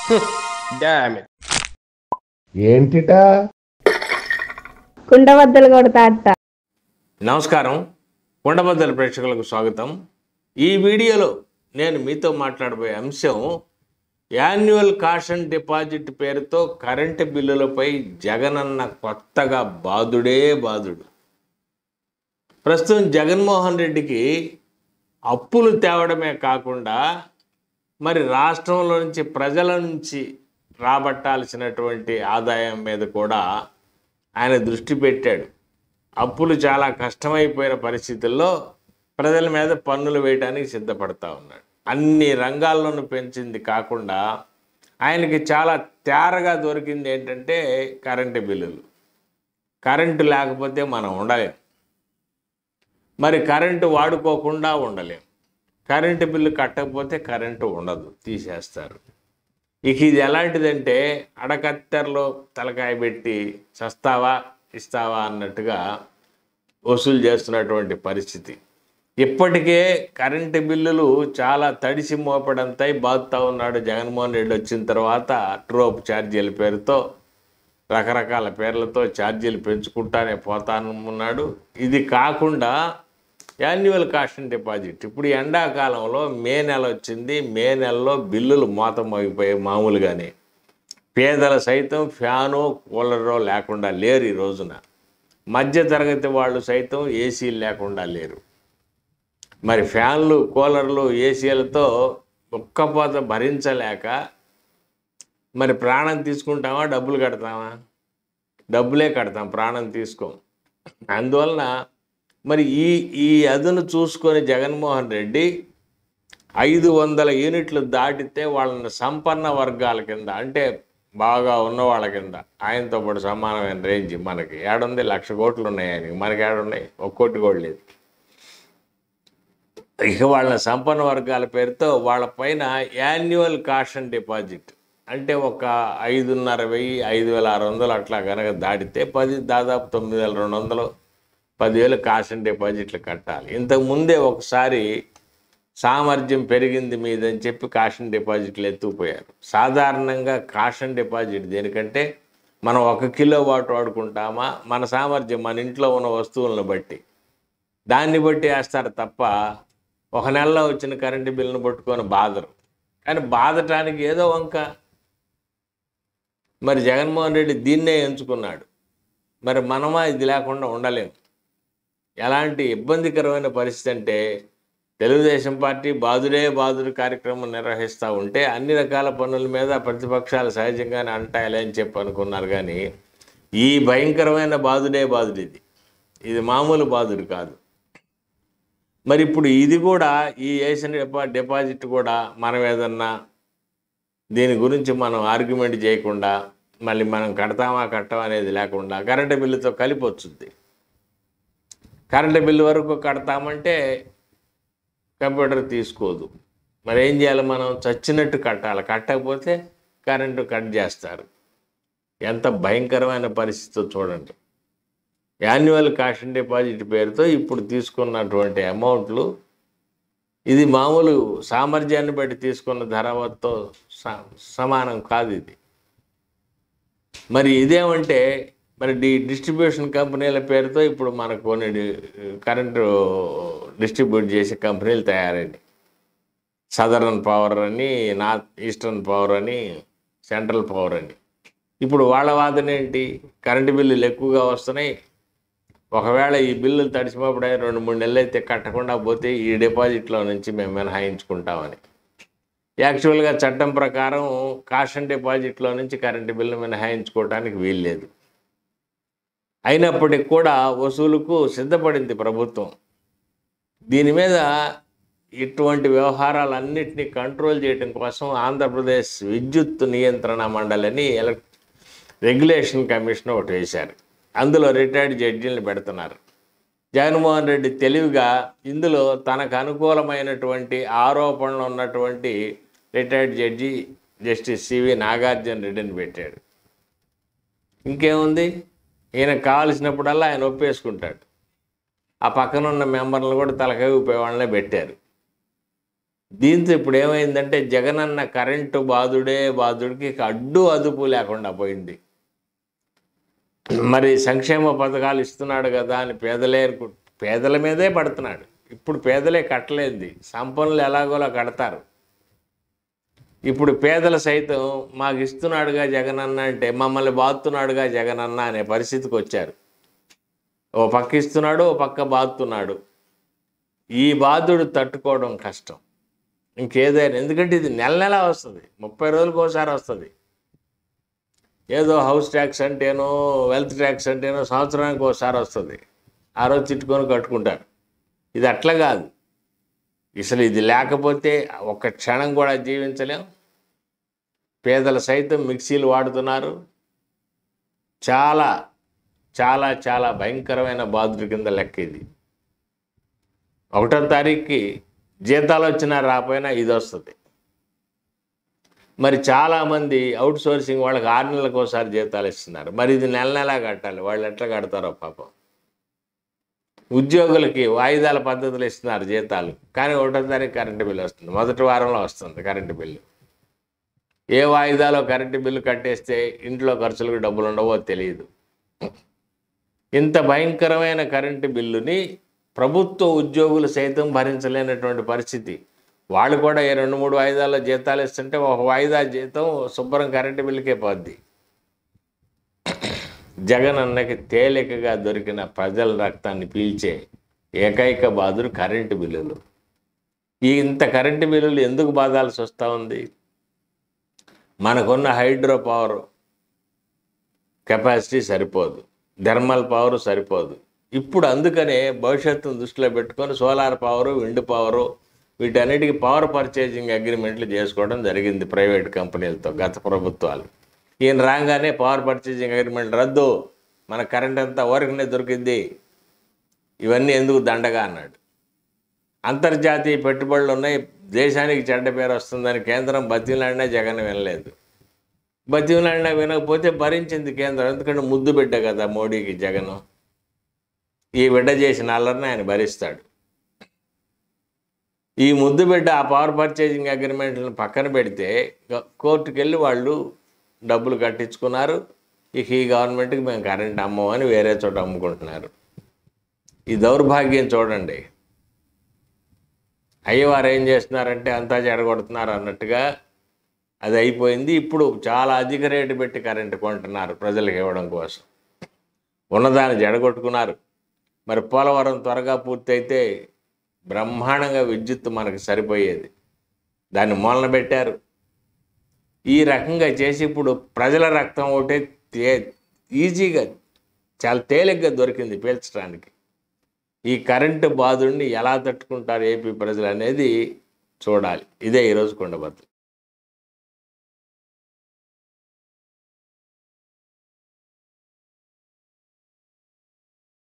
damn it ఏంటిటా కుండబద్దలు కొడతా అత్త నమస్కారం కొండబద్దల ప్రేక్షకులకు స్వాగతం ఈ వీడియోలో నేను మీతో మాట్లాడబోయే అంశం యాన్యువల్ కాషన్ డిపాజిట్ పేరుతో కరెంటు బిల్లులపై జగనన్న కొత్తగా బాధుడే బాధుడు ప్రస్తుతం జగన్మోహన్ రెడ్డికి అప్పులు తేవడమే కాకుండా మరి రాష్ట్రంలో నుంచి ప్రజల నుంచి రాబట్టాల్సినటువంటి ఆదాయం మీద కూడా ఆయన దృష్టి పెట్టాడు అప్పులు చాలా కష్టమైపోయిన పరిస్థితుల్లో ప్రజల మీద పన్నులు వేయడానికి సిద్ధపడతా ఉన్నాడు అన్ని రంగాల్లోనూ పెంచింది కాకుండా ఆయనకి చాలా తేరగా దొరికింది ఏంటంటే కరెంటు బిల్లులు కరెంటు లేకపోతే మనం ఉండలేం మరి కరెంటు వాడుకోకుండా ఉండలేం కరెంటు బిల్లు కట్టకపోతే కరెంటు ఉండదు తీసేస్తారు ఇక ఇది ఎలాంటిదంటే అడకత్తెరలో తలకాయ పెట్టి చస్తావా ఇస్తావా అన్నట్టుగా వసూలు చేస్తున్నటువంటి పరిస్థితి ఇప్పటికే కరెంటు బిల్లులు చాలా తడిసి మోపడంతో బాధుతూ ఉన్నాడు జగన్మోహన్ రెడ్డి వచ్చిన తర్వాత ట్రోప్ ఛార్జీల పేరుతో రకరకాల పేర్లతో ఛార్జీలు పెంచుకుంటానే పోతానున్నాడు ఇది కాకుండా యాన్యువల్ కాషన్ డిపాజిట్ ఇప్పుడు ఎండాకాలంలో మే నెల వచ్చింది మే నెలలో బిల్లులు మోత మోగిపోయాయి మామూలుగానే పేదల సైతం ఫ్యాను కూలరో లేకుండా లేరు ఈ రోజున మధ్య తరగతి వాళ్ళు సైతం ఏసీలు లేకుండా లేరు మరి ఫ్యాన్లు కూలర్లు ఏసీలతో ఒక్కపోత భరించలేక మరి ప్రాణం తీసుకుంటామా డబ్బులు కడతామా డబ్బులే కడతాం ప్రాణం తీసుకోం అందువలన మరి ఈ ఈ అదును చూసుకొని జగన్మోహన్ రెడ్డి ఐదు వందల యూనిట్లు దాటితే వాళ్ళని సంపన్న వర్గాల కింద అంటే బాగా ఉన్న వాళ్ళ కింద ఆయనతో పాటు సమానమైన రేంజ్ మనకి ఏడుంది లక్ష కోట్లు ఉన్నాయి ఆయనకి మనకి ఏడున్నాయి ఒక్క కోటి కూడా లేదు ఇక వాళ్ళ సంపన్న వర్గాల పేరుతో వాళ్ళ పైన యాన్యువల్ కాషన్ డిపాజిట్ అంటే ఒక ఐదున్నర వెయ్యి ఐదు వేల ఆరు వందలు అట్లా కనుక దాటితే పది దాదాపు తొమ్మిది వేల రెండు వందలు పదివేలు కాషన్ డిపాజిట్లు కట్టాలి ఇంతకు ముందే ఒకసారి సామర్థ్యం పెరిగింది మీదని చెప్పి కాషన్ డిపాజిట్లు ఎత్తుకుపోయారు సాధారణంగా కాషన్ డిపాజిట్ దేనికంటే మనం ఒక కిలో వాట్ వాడుకుంటామా మన సామర్థ్యం మన ఇంట్లో ఉన్న వస్తువులను బట్టి దాన్ని బట్టి వేస్తారు తప్ప ఒక నెలలో వచ్చిన కరెంటు బిల్లును పట్టుకొని బాధరు కానీ బాధటానికి ఏదో వంక మరి జగన్మోహన్ రెడ్డి దీన్నే ఎంచుకున్నాడు మరి మనమా ఇది లేకుండా ఉండలేము ఎలాంటి ఇబ్బందికరమైన పరిస్థితి అంటే తెలుగుదేశం పార్టీ బాదుడే బాదుడు కార్యక్రమం నిర్వహిస్తూ ఉంటే అన్ని రకాల పనుల మీద ప్రతిపక్షాలు సహజంగానే అంటాయలే అని చెప్పి అనుకున్నారు కానీ ఈ భయంకరమైన బాదుడే బాదుడు ఇది ఇది మామూలు బాదుడు కాదు మరి ఇప్పుడు ఇది కూడా ఈ వేసిన డిపా డిపాజిట్ కూడా మనం ఏదన్నా దీని గురించి మనం ఆర్గ్యుమెంట్ చేయకుండా మళ్ళీ మనం కడతామా కట్టమా అనేది లేకుండా కరెంటు బిల్లుతో కలిపి వచ్చుద్ది కరెంటు బిల్లు వరకు కడతామంటే కంప్యూటర్ తీసుకోదు మరి ఏం చేయాలి మనం చచ్చినట్టు కట్టాలి కట్టకపోతే కరెంటు కట్ చేస్తారు ఎంత భయంకరమైన పరిస్థితి చూడండి యాన్యువల్ కాషన్ డిపాజిట్ పేరుతో ఇప్పుడు తీసుకున్నటువంటి అమౌంట్లు ఇది మామూలు సామర్థ్యాన్ని బట్టి తీసుకున్న ధరవతో సమానం కాదు ఇది మరి ఇదేమంటే మరి డి డిస్ట్రిబ్యూషన్ కంపెనీల పేరుతో ఇప్పుడు మనకు కొన్ని డి- కరెంటు డిస్ట్రిబ్యూట్ చేసే కంపెనీలు తయారైనాయి సదరన్ పవర్ అని నార్త్ ఈస్టర్న్ పవర్ అని సెంట్రల్ పవర్ అని ఇప్పుడు వాళ్ళ వాదన ఏంటి కరెంటు బిల్లులు ఎక్కువగా వస్తున్నాయి ఒకవేళ ఈ బిల్లులు తడిసిపోబడే రెండు మూడు నెలలు అయితే కట్టకుండా పోతే ఈ డిపాజిట్లో నుంచి మేము మినహాయించుకుంటామని యాక్చువల్గా చట్టం ప్రకారం కాషన్ డిపాజిట్లో నుంచి కరెంటు బిల్లు మినహాయించుకోవడానికి వీల్లేదు అయినప్పటికీ కూడా వసూలుకు సిద్ధపడింది ప్రభుత్వం దీని మీద ఇటువంటి వ్యవహారాలన్నింటినీ కంట్రోల్ చేయడం కోసం ఆంధ్రప్రదేశ్ విద్యుత్ నియంత్రణ మండలిని ఎలక్ రెగ్యులేషన్ కమిషన్ ఒకటి వేశారు అందులో రిటైర్డ్ జడ్జీలను పెడుతున్నారు జగన్మోహన్ రెడ్డి తెలివిగా ఇందులో తనకు అనుకూలమైనటువంటి ఆరోపణలు ఉన్నటువంటి retired judge justice CV Nagarjuna రెడ్డిని పెట్టాడు ఇంకేముంది ఈయన కావలసినప్పుడల్లా ఆయన ఒప్పేసుకుంటాడు ఆ పక్కన ఉన్న మెంబర్లను కూడా తలకాయ ఊపే వాళ్ళనే పెట్టారు దీంతో ఇప్పుడు ఏమైందంటే జగనన్న కరెంటు బాధుడే బాధుడికి ఇక అడ్డు అదుపు లేకుండా పోయింది మరి సంక్షేమ పథకాలు ఇస్తున్నాడు కదా అని పేదలే అనుకు పేదల మీదే పడుతున్నాడు ఇప్పుడు పేదలే కట్టలేంది సంపన్నులు ఎలాగోలా కడతారు ఇప్పుడు పేదలు సైతం మాకు ఇస్తున్నాడుగా జగనన్న అంటే మమ్మల్ని బాదుతున్నాడుగా జగనన్న అనే పరిస్థితికి వచ్చారు ఓ పక్క ఇస్తున్నాడు ఓ పక్క బాదుతున్నాడు ఈ బాధుడు తట్టుకోవడం కష్టం ఇంకేదైనా ఎందుకంటే ఇది నెల నెల వస్తుంది ముప్పై రోజులకు ఒకసారి వస్తుంది ఏదో హౌస్ ట్యాక్స్ అంటేనో వెల్త్ ట్యాక్స్ అంటేనో సంవత్సరానికి ఒకసారి వస్తుంది ఆ రోజు తిట్టుకొని కట్టుకుంటారు ఇది అట్లా కాదు అసలు ఇది లేకపోతే ఒక్క క్షణం కూడా జీవించలేం పేదలు సైతం మిక్సీలు వాడుతున్నారు చాలా చాలా చాలా భయంకరమైన బాధుడి కింద లెక్క ఇది ఒకటో తారీఖుకి జీతాలు వచ్చినా రాపోయినా ఇది వస్తుంది మరి చాలామంది అవుట్ సోర్సింగ్ వాళ్ళకి ఆరు నెలలకు ఒకసారి జీతాలు ఇస్తున్నారు మరి ఇది నెల నెలా కట్టాలి వాళ్ళు ఎట్లా కడతారో పాపం ఉద్యోగులకి వాయిదాల పద్ధతులు ఇస్తున్నారు జీతాలు కానీ ఒకటో తారీఖు కరెంటు బిల్లు వస్తుంది మొదటి వారంలో వస్తుంది కరెంటు బిల్లు ఏ వాయిదాలో కరెంటు బిల్లు కట్టేస్తే ఇంట్లో ఖర్చులకు డబ్బులు ఉండవో తెలియదు ఇంత భయంకరమైన కరెంటు బిల్లుని ప్రభుత్వ ఉద్యోగులు సైతం భరించలేనటువంటి పరిస్థితి వాళ్ళు కూడా ఈ రెండు మూడు వాయిదాల్లో జీతాలు ఇస్తుంటే ఒక వాయిదా జీతం శుభ్రం కరెంటు బిల్లుకే పోద్ది జగన్ అన్నకి తేలికగా దొరికిన ప్రజల రక్తాన్ని పీల్చే ఏకైక బాధుడు కరెంటు బిల్లులు ఈ ఇంత కరెంటు బిల్లులు ఎందుకు బాధాల్సి వస్తూ ఉంది మనకున్న హైడ్రో పవర్ కెపాసిటీ సరిపోదు థర్మల్ పవర్ సరిపోదు ఇప్పుడు అందుకనే భవిష్యత్తును దృష్టిలో పెట్టుకొని సోలార్ పవరు విండ్ పవరు వీటన్నిటికీ పవర్ పర్చేజింగ్ అగ్రిమెంట్లు చేసుకోవడం జరిగింది ప్రైవేట్ కంపెనీలతో గత ప్రభుత్వాలు ఈయన రాగానే పవర్ పర్చేజింగ్ అగ్రిమెంట్ రద్దు మన కరెంట్ అంతా ఊరికనే దొరికింది ఇవన్నీ ఎందుకు దండగా అన్నాడు అంతర్జాతీయ పెట్టుబడులు ఉన్నాయి దేశానికి చెడ్డ పేరు వస్తుందని కేంద్రం బతిలాడినా జగన్ వినలేదు బతిలాడినా వినకపోతే భరించింది కేంద్రం ఎందుకంటే ముద్దు బిడ్డ కదా మోడీకి జగన్ ఈ బిడ్డ చేసిన అల్లరిని ఆయన భరిస్తాడు ఈ ముద్దు బిడ్డ ఆ పవర్ పర్చేజింగ్ అగ్రిమెంట్లను పక్కన పెడితే గ- కోర్టుకు వెళ్ళి వాళ్ళు డబ్బులు కట్టించుకున్నారు ఇక ఈ గవర్నమెంట్కి మేము కరెంట్ అమ్మం అని వేరే చోట అమ్ముకుంటున్నారు ఈ దౌర్భాగ్యం చూడండి అయ్యవారు ఏం చేస్తున్నారంటే అంతా చెడగొడుతున్నారు అన్నట్టుగా అది అయిపోయింది ఇప్పుడు చాలా అధిక రేటు పెట్టి కరెంటు కొంటున్నారు ప్రజలకు ఇవ్వడం కోసం ఉన్నదాన్ని జడగొట్టుకున్నారు మరి పోలవరం త్వరగా పూర్తయితే బ్రహ్మాండంగా విద్యుత్ మనకు సరిపోయేది దాన్ని మూలన పెట్టారు ఈ రకంగా చేసి ఇప్పుడు ప్రజల రక్తం ఒకటే తే ఈజీగా చాలా తేలిగ్గా దొరికింది పీల్చడానికి ఈ కరెంటు బాధుడిని ఎలా తట్టుకుంటారు ఏపీ ప్రజలు అనేది చూడాలి ఇదే ఈరోజు కొండబద్దలు